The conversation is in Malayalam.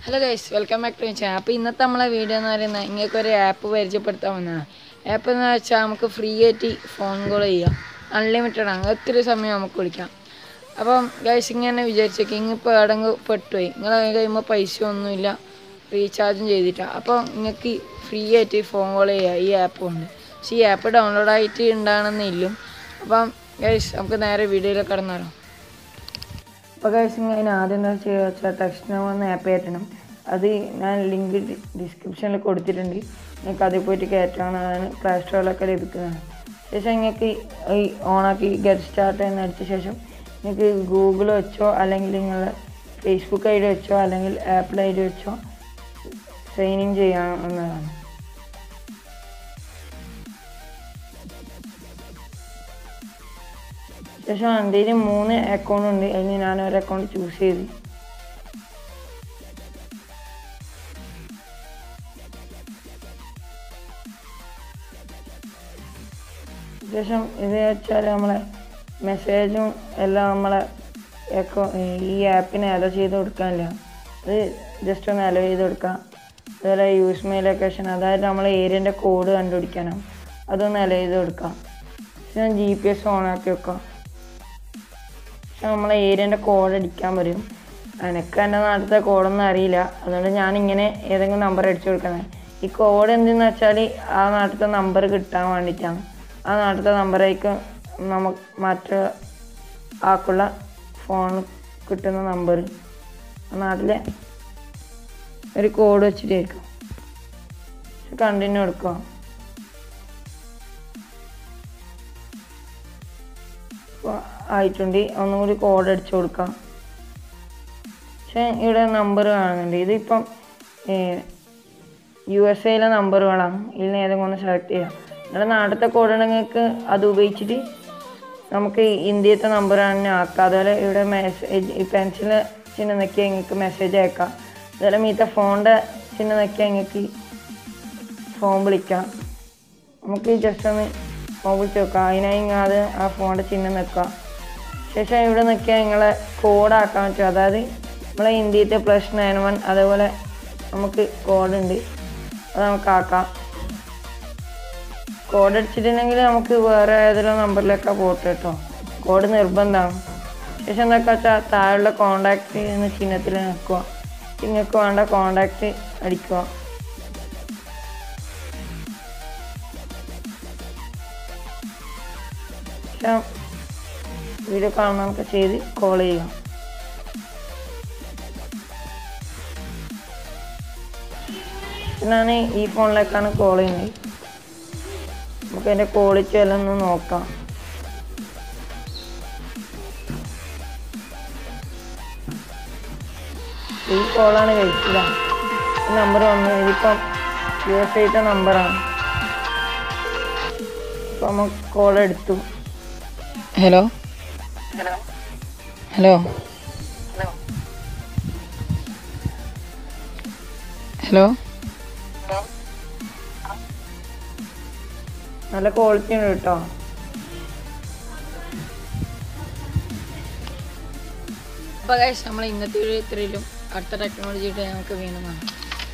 hello guys welcome back to channel അപ്പോൾ ഇന്നത്തെ നമ്മളെ വീഡിയോ എന്ന് പറയുന്നത് നിങ്ങൾക്ക് ഒരു ആപ്പ് പരിചയപ്പെടുത്താൻ വന്നതാണ് ആപ്പ് എന്ന് വെച്ചാൽ നമുക്ക് ഫ്രീ ആയിട്ട് ഫോൺ കോൾ ചെയ്യാം അൺലിമിറ്റഡ് ആണ് ഒത്തിരി സമയം നമുക്ക് വിളിക്കാം അപ്പം ഗൈസ് ഇങ്ങനെ വിചാരിച്ചേക്ക് ഇങ്ങിപ്പോൾ എവിടെങ്കിൽ പെട്ടുപോയി നിങ്ങൾ കഴിയുമ്പോൾ പൈസ ഒന്നുമില്ല റീചാർജും ചെയ്തിട്ടാണ് അപ്പോൾ നിങ്ങൾക്ക് ഫ്രീ ആയിട്ട് ഫോൺ കോൾ ചെയ്യാം ഈ ആപ്പ് കൊണ്ട് പക്ഷേ ഈ ആപ്പ് ഡൗൺലോഡ് ആയിട്ട് ഉണ്ടാകണമെന്നില്ല അപ്പം ഗൈസ് നമുക്ക് നേരെ വീഡിയോയിലേക്ക് കടന്നാലോ അപ്പോൾ കഴിച്ച് ഇങ്ങനെ ആദ്യം എന്താ ചെയ്യുക വെച്ചാൽ ടെക്സ്റ്റ് വന്ന് ആപ്പ് കയറ്റണം അത് ഞാൻ ലിങ്ക് ഡിസ്ക്രിപ്ഷനിൽ കൊടുത്തിട്ടുണ്ട് നിങ്ങൾക്ക് അതിൽ പോയിട്ട് കയറ്റാവുന്നതാണ് പ്ലേ സ്റ്റോറിലൊക്കെ ലഭിക്കുന്നതാണ് ശേഷം നിങ്ങൾക്ക് ഈ ഓണാക്കി ഗെറ്റ് സ്റ്റാർട്ട് എന്ന് അടിച്ച ശേഷം നിങ്ങൾക്ക് ഗൂഗിൾ വെച്ചോ അല്ലെങ്കിൽ നിങ്ങളുടെ ഫേസ്ബുക്ക് ഐ ഡി വെച്ചോ അല്ലെങ്കിൽ ആപ്പിൾ ഐ ഡി വെച്ചോ സൈൻ ഇൻ ചെയ്യാവുന്നതാണ് ശേഷം എൻ്റെ കയ്യിൽ മൂന്ന് അക്കൗണ്ട് ഉണ്ട് അതിന് ഞാൻ ഒരു അക്കൗണ്ട് ചൂസ് ചെയ്ത് ശേഷം ഇത് വെച്ചാൽ നമ്മളെ മെസ്സേജും എല്ലാം നമ്മളെ അക്കൗ ഈ ആപ്പിന് അലോ ചെയ്ത് കൊടുക്കാനില്ല അത് ജസ്റ്റ് ഒന്ന് അലോ ചെയ്ത് കൊടുക്കാം അതുപോലെ യൂസ് മൈ ലൊക്കേഷൻ അതായത് നമ്മളെ ഏരിയൻ്റെ കോഡ് കണ്ടുപിടിക്കാനാണ് അതൊന്ന് അലോ ചെയ്ത് കൊടുക്കാം ഞാൻ ജി പി എസ് ഓണാക്കി വെക്കാം പക്ഷെ നമ്മളെ ഏരിയൻ്റെ കോഡ് അടിക്കാൻ പറയും എനിക്ക് എൻ്റെ നാട്ടിലത്തെ കോഡൊന്നും അറിയില്ല അതുകൊണ്ട് ഞാനിങ്ങനെ ഏതെങ്കിലും നമ്പർ അടിച്ചു കൊടുക്കുന്നത് ഈ കോഡ് എന്തെന്ന് വെച്ചാൽ ആ നാട്ടിലത്തെ നമ്പർ കിട്ടാൻ വേണ്ടിയിട്ടാണ് ആ നാട്ടിലത്തെ നമ്പറേക്ക് നമുക്ക് മറ്റു ആക്കുള്ള ഫോൺ കിട്ടുന്ന നമ്പർ ആ നാട്ടിലെ ഒരു കോഡ് വെച്ചിട്ടായിരിക്കും കണ്ടിന്യൂ എടുക്കുക ഇപ്പോൾ ആയിട്ടുണ്ട് ഒന്നും കൂടി കോഡ് അടിച്ചു കൊടുക്കാം പക്ഷേ ഇവിടെ നമ്പർ കാണുന്നുണ്ട് ഇതിപ്പം യു എസ് എയിലെ നമ്പറുകളാണ് ഇതിൽ ഏതെങ്കിലും ഒന്ന് സെലക്ട് ചെയ്യാം നിങ്ങളുടെ നാട്ടിലത്തെ കോഡ് ഉണ്ടെങ്കിൽ അത് ഉപയോഗിച്ചിട്ട് നമുക്ക് ഇന്ത്യത്തെ നമ്പർ തന്നെ ആക്കാം അതുപോലെ ഇവിടെ മെസ്സേജ് ഈ പെൻസിൽ ചിഹ്നം നോക്കിയാൽ നിങ്ങൾക്ക് മെസ്സേജ് അയക്കാം അതുപോലെ മീത്ത ഫോണിൻ്റെ ചിഹ്നം നോക്കിയാൽ നിങ്ങൾക്ക് ഫോൺ വിളിക്കാം നമുക്ക് ജസ്റ്റ് ഒന്ന് ഫോൺ വിളിച്ച് വെക്കാം അതിനായി നിങ്ങൾ അത് ആ ഫോണിൻ്റെ ചിഹ്നം വെക്കുക ശേഷം ഇവിടെ നിൽക്കിയാൽ നിങ്ങളെ കോഡാക്കാൻ പറ്റും അതായത് നമ്മളെ ഇന്ത്യത്തെ പ്ലസ് നയൻ വൺ അതേപോലെ നമുക്ക് കോഡുണ്ട് അത് നമുക്ക് ആക്കാം കോഡ് അടിച്ചിട്ടുണ്ടെങ്കിൽ നമുക്ക് വേറെ ഏതെങ്കിലും നമ്പറിലേക്കാണ് പോട്ട് കേട്ടോ കോഡ് നിർബന്ധമാണ് ശേഷം എന്താ വെച്ചാൽ താഴെയുള്ള കോണ്ടാക്ട് എന്ന ചിഹ്നത്തിൽ നിൽക്കുക നിങ്ങൾക്ക് വേണ്ട കോണ്ടാക്ട് അടിക്കുക ശേഷം വീഡിയോ കാണാനൊക്കെ ചെയ്ത് കോൾ ചെയ്യാം ഞാൻ ഈ ഫോണിലേക്കാണ് കോൾ ചെയ്യുന്നത് നമുക്ക് അതിൻ്റെ ക്വാളിറ്റി എല്ലാം ഒന്ന് നോക്കാം ഈ കോളാണ് കഴിച്ചില്ല ഈ നമ്പർ വന്നു ഇതിപ്പം യു എസ് ഐത്തെ നമ്പറാണ് ഇപ്പം നമുക്ക് കോൾ എടുത്തു ഹലോ ഹലോ ഹലോ നല്ല ക്വാളിറ്റി ഉണ്ട് കേട്ടോ അപ്പോൾ നമ്മൾ ഇന്നത്തെ ഒരു ഇത്രയിലും അടുത്ത ടെക്നോളജി ആയിട്ട് ഞങ്ങൾക്ക് വീണ്ടും കാണാം